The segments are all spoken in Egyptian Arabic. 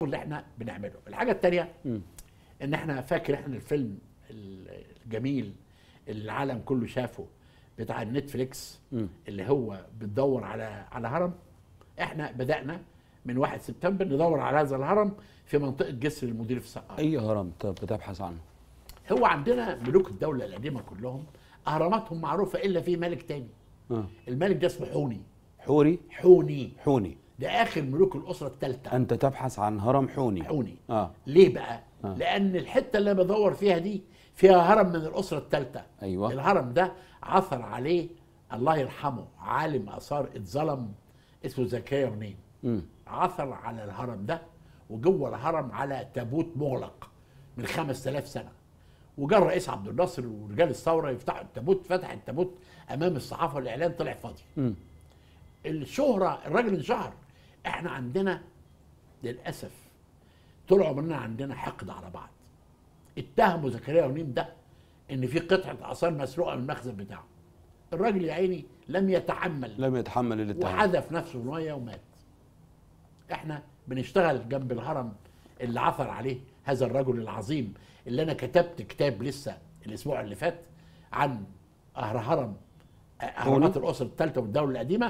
اللي احنا بنعمله الحاجه الثانيه مم. ان احنا فاكر احنا الفيلم الجميل اللي العالم كله شافه بتاع النتفليكس مم. اللي هو بتدور على على هرم احنا بدانا من 1 سبتمبر ندور على هذا الهرم في منطقه جسر المدير في سقاره اي هرم ت- بتبحث عنه هو عندنا ملوك الدوله القديمه كلهم اهراماتهم معروفه الا في ملك تاني آه. الملك ده اسمه حوني حوري حوني حوني ده اخر ملوك الاسره الثالثه انت تبحث عن هرم حوني حوني اه ليه بقى؟ آه. لأن الحتة اللي أنا بدور فيها دي فيها هرم من الأسرة الثالثة ايوه الهرم ده عثر عليه الله يرحمه عالم آثار اتظلم اسمه زكريا غنيم مم. عثر على الهرم ده وجوه الهرم على تابوت مغلق من 5000 سنة وجاء الرئيس عبد الناصر ورجال الثورة يفتحوا التابوت فتح التابوت أمام الصحافة والإعلام طلع فاضي مم. الشهرة الراجل انشهر احنا عندنا للأسف طول عمرنا عندنا حقد على بعض اتهموا زكريا غنيم ده ان في قطعة آثار مسروقة من المخزن بتاعه الراجل يا عيني لم يتحمل لم يتحمل الاتهام وحذف نفسه في المية ومات احنا بنشتغل جنب الهرم اللي عثر عليه هذا الرجل العظيم اللي انا كتبت كتاب لسه الاسبوع اللي فات عن أهر هرم اهرامات الاسره الثالثه والدوله القديمه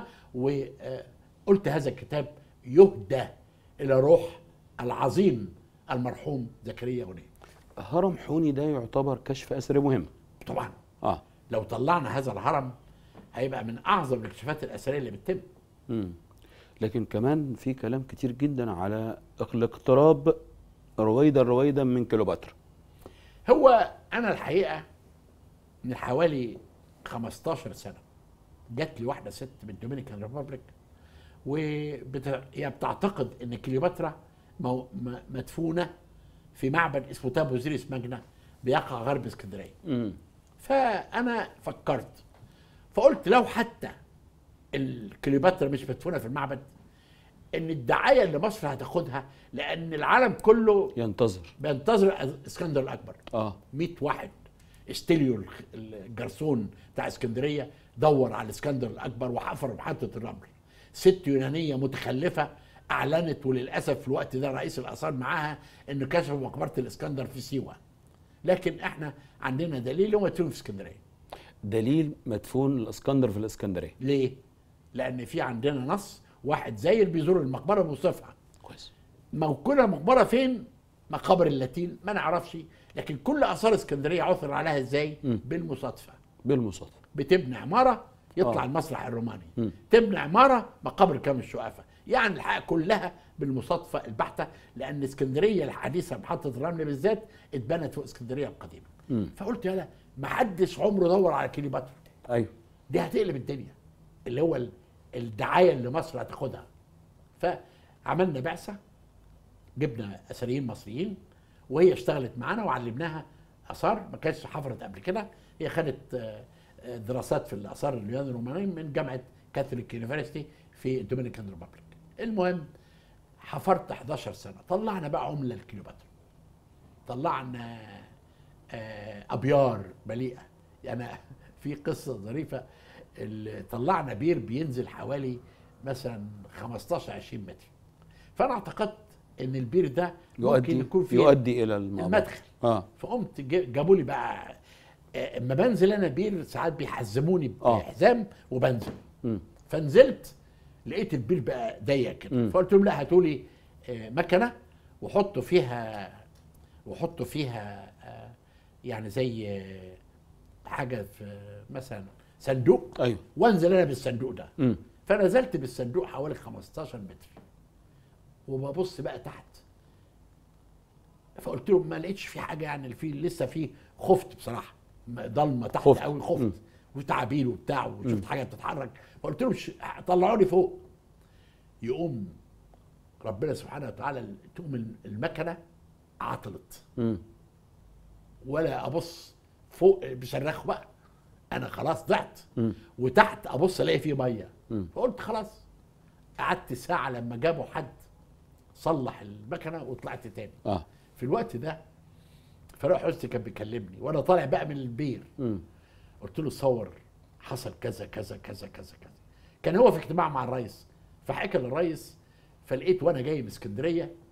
وقلت هذا الكتاب يهدى الى روح العظيم المرحوم زكريا غنيم هرم حوني ده يعتبر كشف اثري مهم طبعا اه لو طلعنا هذا الهرم هيبقى من اعظم الاكتشافات الاثريه اللي بتتم مم. لكن كمان في كلام كتير جدا على الاقتراب رويدا رويدا من كليوباترا هو انا الحقيقه من حوالي 15 سنه جات لي واحده ست من دومينيكان ريبابليك وبت... هي بتعتقد ان كليوباترا مو... م- مدفونه في معبد اسمه تابو زيريس ماجنا بيقع غرب اسكندريه مم. فانا فكرت فقلت لو حتى الكليوباترا مش مدفونه في المعبد ان الدعايه اللي مصر هتاخدها لان العالم كله ينتظر بينتظر اسكندر الاكبر اه 100 واحد استيليو الخ- الجرسون بتاع اسكندريه دور على الاسكندر الاكبر وحفر محطه الرمل ست يونانيه متخلفه اعلنت وللاسف في الوقت ده رئيس الاثار معاها انه كشفوا مقبره الاسكندر في سيوه لكن احنا عندنا دليل هو مدفون في اسكندريه دليل مدفون الاسكندر في الاسكندريه ليه لان في عندنا نص واحد زاير بيزور المقبره بيوصفها كويس موجوده مقبره فين مقابر اللاتين ما نعرفش لكن كل اثار اسكندريه عثر عليها ازاي مم. بالمصادفه بالمصادفه بتبني عماره يطلع آه. المسرح الروماني مم. تبني عماره مقابر كامل الشقافه يعني الحقيقه كلها بالمصادفه البحته لان اسكندريه الحديثه محطه الرمل بالذات اتبنت فوق اسكندريه القديمه مم. فقلت يلا ما حدش عمره دور على كليوباترا ايوه دي هتقلب الدنيا اللي هو ال- الدعايه اللي مصر هتاخدها فعملنا بعثه جبنا اثريين مصريين وهي اشتغلت معانا وعلمناها اثار ما كانتش حفرت قبل كده هي خدت آه، آه، دراسات في الاثار اليونان الرومانيه من جامعه كاثوليك يونيفرستي في الدومينيكان ريبابليك المهم حفرت 11 سنه طلعنا بقى عمله لكليوباترا طلعنا آه، ابيار مليئه يعني في قصه ظريفه اللي طلعنا بير بينزل حوالي مثلا 15 20 متر فانا اعتقدت ان البير ده ممكن يؤدي يكون فيه يؤدي الى الموضوع المدخل اه فقمت جا- جابوا لي بقى آه، اما بنزل انا بير ساعات بيحزموني آه. بحزام وبنزل مم. فنزلت لقيت البير بقى ضيق كده مم. فقلت لهم لا هاتوا لي آه، مكنه وحطوا فيها وحطوا فيها آه، يعني زي آه، حاجه في مثلا صندوق ايوه وانزل انا بالصندوق ده مم. فنزلت بالصندوق حوالي 15 متر وببص بقى تحت فقلت لهم ما لقيتش في حاجه يعني في لسه في خفت بصراحه م- ضلمه تحت خفت. قوي مم. خفت وتعابير وبتاع وشفت حاجه بتتحرك فقلت لهم ش- طلعوني فوق يقوم ربنا سبحانه وتعالى تقوم المكنه عطلت مم. ولا ابص فوق بيصرخوا بقى انا خلاص ضعت مم. وتحت ابص الاقي فيه ميه مم. فقلت خلاص قعدت ساعه لما جابوا حد صلح المكنه وطلعت تاني اه في الوقت ده فاروق حسني كان بيكلمني وانا طالع بقى من البير مم. قلت له صور حصل كذا كذا كذا كذا كذا كان هو في اجتماع مع الرئيس فحكى للرئيس فلقيت وانا جاي من اسكندريه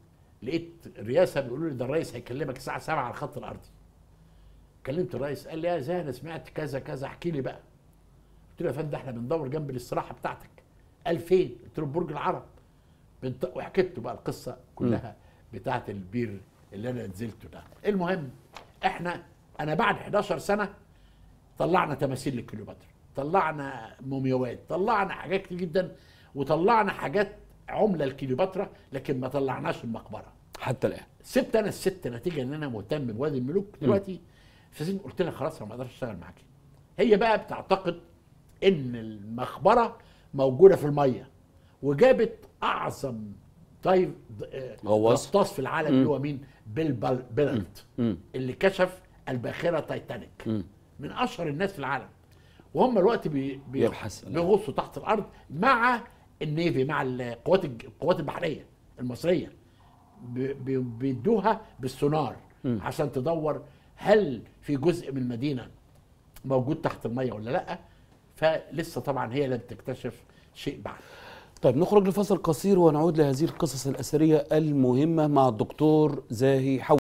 لقيت الرئاسه بيقولوا لي ده الرئيس هيكلمك الساعه 7 على الخط الارضي كلمت الرئيس قال لي يا زي انا سمعت كذا كذا احكي لي بقى قلت له يا فندم احنا بندور جنب الاستراحه بتاعتك قال فين قلت له برج العرب بنت... وحكيت له بقى القصه كلها بتاعت البير اللي انا نزلته ده المهم احنا انا بعد 11 سنه طلعنا تماثيل لكليوباترا طلعنا مومياوات طلعنا حاجات كتير جدا وطلعنا حاجات عمله لكليوباترا لكن ما طلعناش المقبره حتى الان سبت انا الست نتيجه ان انا مهتم بوادي الملوك دلوقتي فزين قلت لها خلاص انا ما اقدرش اشتغل معاكي هي بقى بتعتقد ان المقبره موجوده في الميه وجابت اعظم طيب غواص. غطاس في العالم اللي هو مين بيل بال بيلت مم. اللي كشف الباخره تايتانيك مم. من اشهر الناس في العالم وهم الوقت بي بي يبحث. بيغوصوا تحت الارض مع النيفي مع القوات الج- القوات البحريه المصريه ب- بي- بيدوها بالسونار عشان تدور هل في جزء من المدينه موجود تحت الميه ولا لا فلسه طبعا هي لم تكتشف شيء بعد طيب نخرج لفصل قصير ونعود لهذه القصص الأثرية المهمة مع الدكتور زاهي حو